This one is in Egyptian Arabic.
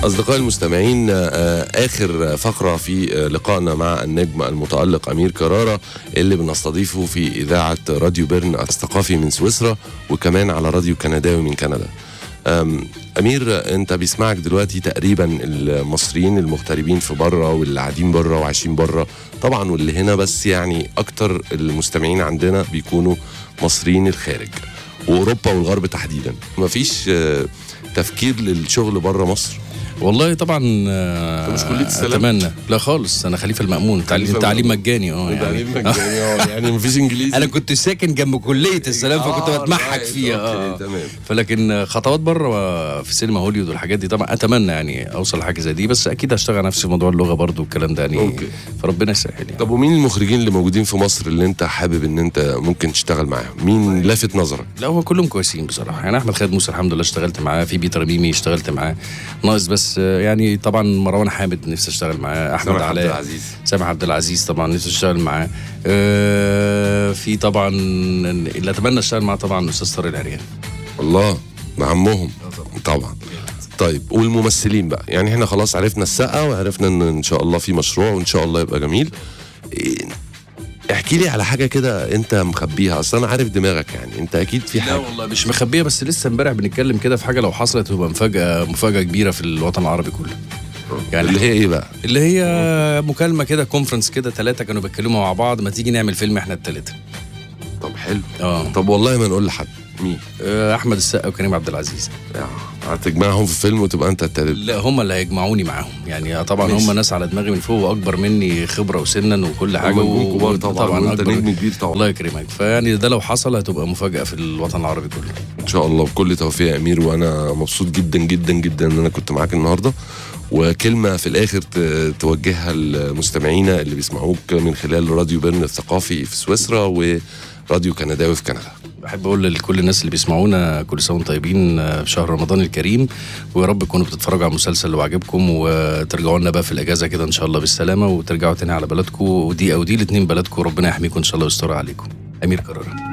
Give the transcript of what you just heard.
أصدقائي المستمعين آه، آخر فقرة في آه، لقائنا مع النجم المتألق أمير كرارة اللي بنستضيفه في إذاعة راديو بيرن الثقافي من سويسرا وكمان على راديو كنداوي من كندا أم، أمير أنت بيسمعك دلوقتي تقريبا المصريين المغتربين في بره واللي قاعدين بره وعايشين بره طبعا واللي هنا بس يعني أكتر المستمعين عندنا بيكونوا مصريين الخارج وأوروبا والغرب تحديدا مفيش آه، تفكير للشغل بره مصر والله طبعا آه، أنت مش كلية السلام؟ اتمنى لا خالص انا خليفه المامون تعليم خليفة تعليم المأمون. مجاني اه يعني يعني مفيش انجليزي انا كنت ساكن جنب كليه السلام فكنت آه، بتمحك رايت، فيها اه أوكي، تمام فلكن خطوات بره في سينما هوليوود والحاجات دي طبعا اتمنى يعني اوصل لحاجه زي دي بس اكيد هشتغل نفسي في موضوع اللغه برضو والكلام ده يعني أوكي. فربنا يسهل يعني طب ومين المخرجين اللي موجودين في مصر اللي انت حابب ان انت ممكن تشتغل معاهم مين لافت نظرك لا هو كلهم كويسين بصراحه يعني احمد خالد موسى الحمد لله اشتغلت معاه في بيتر ميمي اشتغلت معاه ناقص بس آه، يعني طبعا مروان حامد نفسي اشتغل معاه احمد سامح عبد علاء العزيز سامح عبد العزيز طبعا نفسي اشتغل معاه آه، في طبعا اللي اتمنى اشتغل معاه طبعا الاستاذ طارق العريان الله عمهم طبعا طيب والممثلين بقى يعني احنا خلاص عرفنا السقه وعرفنا ان ان شاء الله في مشروع وان شاء الله يبقى جميل إيه، احكي لي على حاجه كده انت مخبيها اصل انا عارف دماغك يعني انت اكيد في لا حاجه والله مش مخبيه بس لسه امبارح بنتكلم كده في حاجه لو حصلت تبقى مفاجاه مفاجاه كبيره في الوطن العربي كله يعني اللي هي ايه بقى اللي هي مكالمه كده كونفرنس كده ثلاثه كانوا بيتكلموا مع بعض ما تيجي نعمل فيلم احنا الثلاثه طب حلو اه طب والله ما نقول لحد مين آه، احمد السقا وكريم عبد العزيز آه، هتجمعهم في فيلم وتبقى انت التالت لا هم اللي هيجمعوني معاهم يعني طبعا ماشي. هم ناس على دماغي من فوق واكبر مني خبره وسنا وكل حاجه نجوم كبار طبعا وانت أكبر نجم كبير طبعا الله يكرمك فيعني ده لو حصل هتبقى مفاجاه في الوطن العربي كله ان شاء الله بكل توفيق يا امير وانا مبسوط جدا جدا جدا ان انا كنت معاك النهارده وكلمه في الاخر ت- توجهها لمستمعينا اللي بيسمعوك من خلال راديو بيرن الثقافي في سويسرا وراديو كنداوي في كندا بحب اقول لكل الناس اللي بيسمعونا كل سنه وانتم طيبين آه، في شهر رمضان الكريم ويا رب تكونوا بتتفرجوا على المسلسل اللي عجبكم وترجعوا لنا بقى في الاجازه كده ان شاء الله بالسلامه وترجعوا تاني على بلدكم ودي او دي الاثنين بلدكم وربنا يحميكم ان شاء الله ويستر عليكم امير كرارة